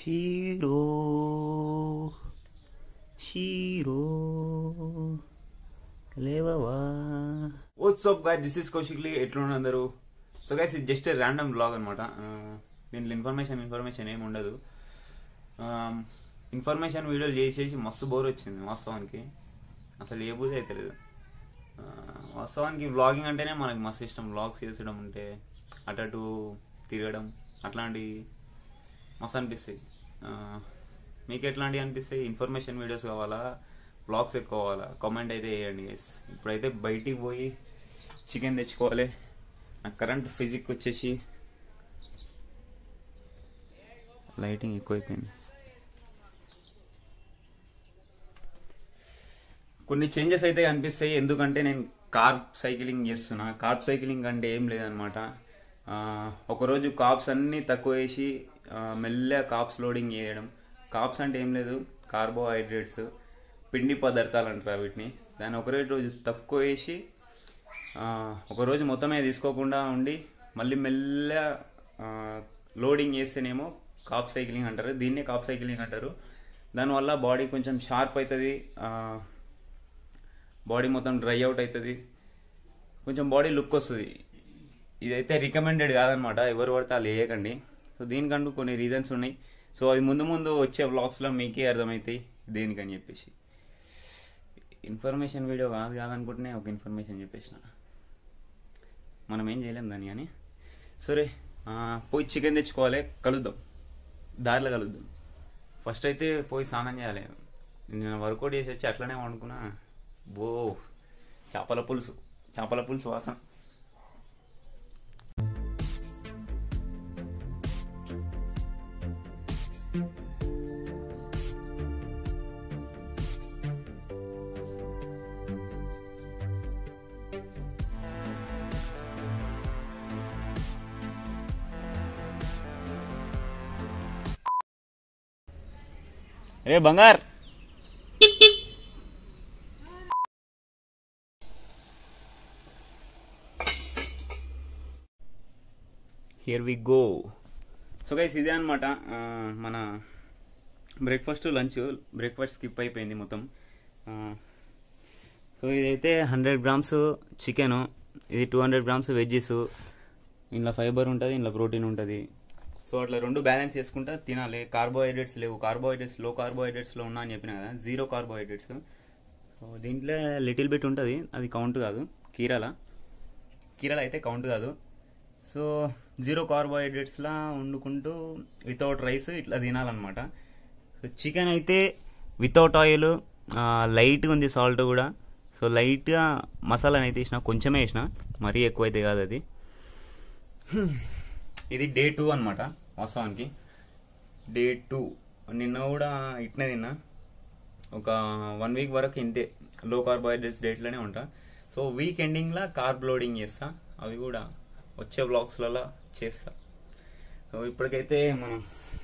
Shero shero లేవవా what's up guy this is కౌశిక్లీ ఎట్లున్నారు అందరూ సో గైస్ ఇది జస్ట్ ర్యాండమ్ బ్లాగ్ అనమాట దీంట్లో ఇన్ఫర్మేషన్ ఇన్ఫర్మేషన్ ఏమి ఉండదు ఇన్ఫర్మేషన్ వీడియోలు చేసేసి మస్తు బోర్ వచ్చింది వాస్తవానికి అసలు ఏ బుద్ధి అయితే లేదు ఆ, వాస్తవానికి వ్లాగింగ్ అంటేనే మనకి మస్తు ఇష్టం వ్లాగ్స్ చేసడం ఉంటే అటు అటు తిరగడం అట్లాంటి మస్తు అనిపిస్తాయి ఆ, మీకు ఎట్లాంటివి అనిపిస్తాయి ఇన్ఫర్మేషన్ వీడియోస్ కావాలా బ్లాగ్స్ ఎక్కువ కావాలా కామెంట్ అయితే వేయండి గైస్ ఇప్పుడైతే బయటికి పోయి చికెన్ తెచ్చుకోవాలి నాకు కరెంట్ ఫిజిక్ వచ్చేసి లైటింగ్ ఎక్కువైపోయింది కొన్ని చేంజెస్ అయితే అనిపిస్తాయి ఎందుకంటే నేను కార్బ్ సైక్లింగ్ చేస్తున్నా కార్బ్ సైక్లింగ్ అంటే ఏం లేదనమాట ఆ, ఒకరోజు కాప్స్ అన్ని తక్కువ వేసి ఆ, మెల్లగా కాప్స్ లోడింగ్ చేయడం కాప్స్ అంటే ఏం లేదు కార్బోహైడ్రేట్స్ పిండి పదార్థాలు అంటారు వీటిని దాన్ని ఒకరే రోజు తక్కువ వేసి ఆ, ఒకరోజు మొత్తమే తీసుకోకుండా ఉండి మళ్ళీ మెల్లగా ఆ, లోడింగ్ చేస్తేనేమో కాప్ సైక్లింగ్ అంటారు దీన్నే కాప్ సైక్లింగ్ అంటారు దానివల్ల బాడీ కొంచెం షార్ప్ అవుతుంది బాడీ మొత్తం డ్రై అవుట్ అవుతుంది కొంచెం బాడీ లుక్ వస్తుంది ఇదైతే రికమెండెడ్ కాదనమాట ఎవరు పడితే వాళ్ళు వేయకండి సో దీనికంటూ కొన్ని రీజన్స్ ఉన్నాయి సో అది ముందు ముందు వచ్చే వ్లాగ్స్లో మీకే అర్థమవుతాయి దేనికని చెప్పేసి ఇన్ఫర్మేషన్ వీడియో కాదు కాదనుకుంటేనే ఒక ఇన్ఫర్మేషన్ చెప్పేసిన మనం ఏం చేయలేం దాన్ని కానీ సరే ఆ, పోయి చికెన్ తెచ్చుకోవాలి కలుద్దాం దారిలో కలుద్దాం ఫస్ట్ అయితే పోయి స్నానం చేయాలి నేను వర్కౌట్ చేసి వచ్చి అట్లనే వండుకున్నా బో చేపల పులుసు చేపల పులుసు వాసన రే బంగార్ here we go so guys ఇదే అనమాట మన బ్రేక్ఫాస్ట్ లంచ్ బ్రేక్ఫాస్ట్ స్కిప్ అయిపోయింది మొత్తం సో ఇదైతే హండ్రెడ్ గ్రామ్స్ చికెను ఇది టూ హండ్రెడ్ గ్రామ్స్ వెజ్జెస్ ఇందులో ఫైబర్ ఉంటుంది ఇందులో ప్రోటీన్ ఉంటుంది సో అట్లా రెండు బ్యాలెన్స్ చేసుకుంటా తినాలి కార్బోహైడ్రేట్స్ లేవు కార్బోహైడ్రేట్స్ లో కార్బోహైడ్రేట్స్లో ఉన్నా అని చెప్పిన కదా జీరో కార్బోహైడ్రేట్స్ సో దీంట్లో లిటిల్ బిట్ ఉంటుంది అది కౌంట్ కాదు కీరాల కీరాల అయితే కౌంట్ కాదు సో జీరో కార్బోహైడ్రేట్స్లా వండుకుంటూ వితౌట్ రైస్ ఇట్లా తినాలన్నమాట సో చికెన్ అయితే వితౌట్ ఆయిల్ లైట్గా ఉంది సాల్ట్ కూడా సో లైట్గా మసాలా అయితే వేసిన కొంచెమే వేసిన మరీ ఎక్కువ అయితే కాదు అది ఇది డే టూ అనమాట వాస్తవానికి డే టూ నిన్న కూడా ఇట్నే తిన్నా ఒక వన్ వీక్ వరకు ఇంతే లో కార్బోహైడ్రేట్స్ డేట్లోనే ఉంటా సో వీక్ ఎండింగ్లో కార్బ్ లోడింగ్ చేస్తా అవి కూడా వచ్చే బ్లాగ్స్లలో చేస్తా సో ఇప్పటికైతే మనం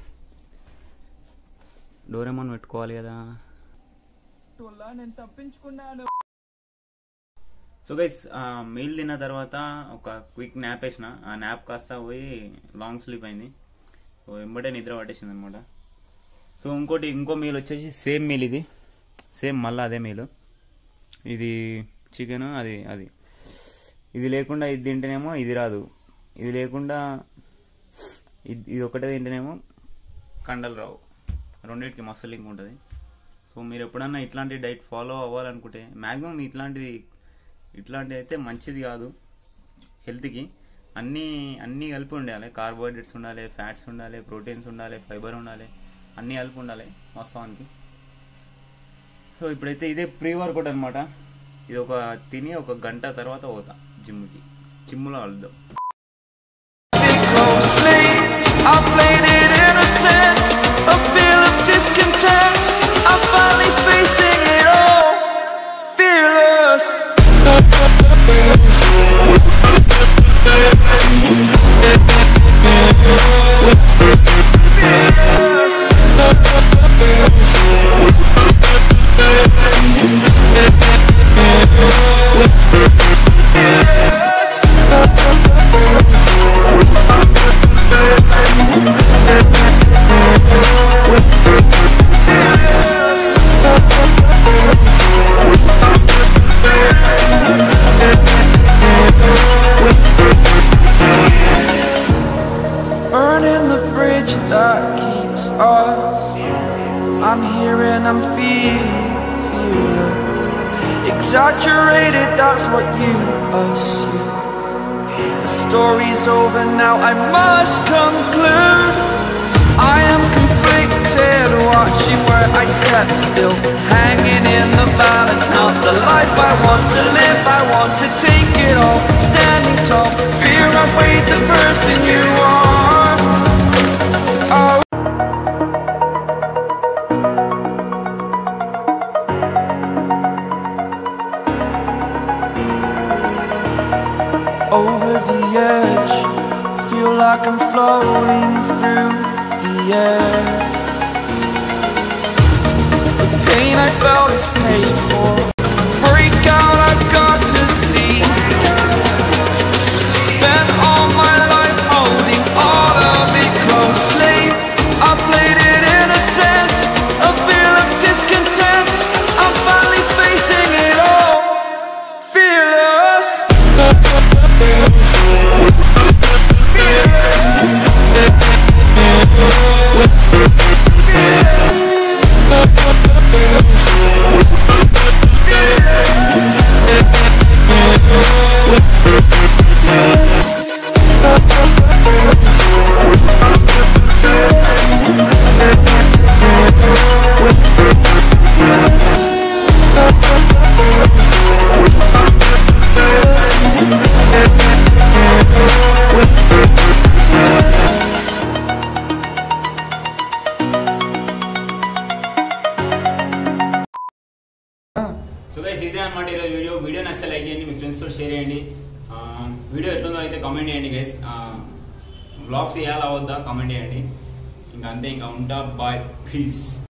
డోరేమాన్ పెట్టుకోవాలి కదా నేను తప్పించుకున్నాను సో గైస్ మీల్ తిన్న తర్వాత ఒక క్విక్ న్యాప్ వేసిన ఆ న్యాప్ కాస్త పోయి లాంగ్ స్లీప్ అయింది సో వెంబడే నిద్ర పట్టేసింది అనమాట సో ఇంకోటి ఇంకో మీల్ వచ్చేసి సేమ్ మీల్ ఇది సేమ్ మళ్ళీ అదే మీల్ ఇది చికెన్ అది అది ఇది లేకుండా ఇది తింటేనేమో ఇది రాదు ఇది లేకుండా ఇది ఇది ఒకటే తింటేనేమో కండలు రావు రెండింటికి మస్తు లింక్ ఉంటుంది సో మీరు ఎప్పుడన్నా ఇట్లాంటి డైట్ ఫాలో అవ్వాలనుకుంటే మ్యాక్సిమం ఇట్లాంటిది ఇట్లాంటిది అయితే మంచిది కాదు హెల్త్కి అన్నీ అన్నీ కలిపి ఉండాలి కార్బోహైడ్రేట్స్ ఉండాలి ఫ్యాట్స్ ఉండాలి ప్రోటీన్స్ ఉండాలి ఫైబర్ ఉండాలి అన్నీ కలిపి ఉండాలి వాస్తవానికి సో ఇప్పుడైతే ఇదే ప్రీ వర్కౌట్ అనమాట ఇది ఒక తిని ఒక గంట తర్వాత పోతా జిమ్కి జిమ్లో కలుద్దాం closely. I played it innocent, a feel of discontent. I'm finally facing it all, fearless. We'll that keeps us. I'm here and I'm feeling fearless. Exaggerated, that's what you assume. The story's over now, I must conclude. I am conflicted, watching where I step still. Hanging in the balance, not the life I want to live. I want to take it all, standing tall. Fear I weighed the person you are. Oh. over the edge. Feel like I'm floating through the air. The pain I felt is paid for. Break out, I've got to see. Spent all my life holding all of it closely. I played it innocent, a feel of discontent. I'm finally facing it all. Fearless. So guys ఇదే అనమాట ఈరోజు video video నచ్చితే like చేయండి మీ friends తో share చేయండి ఆ, video ఎట్లుందో అయితే కామెంట్ చేయండి గైస్ బ్లాగ్స్ చేయాలా అవద్దా కామెంట్ చేయండి ఇంకా అంతే ఇంకా ఉంటా బాయ్ పీస్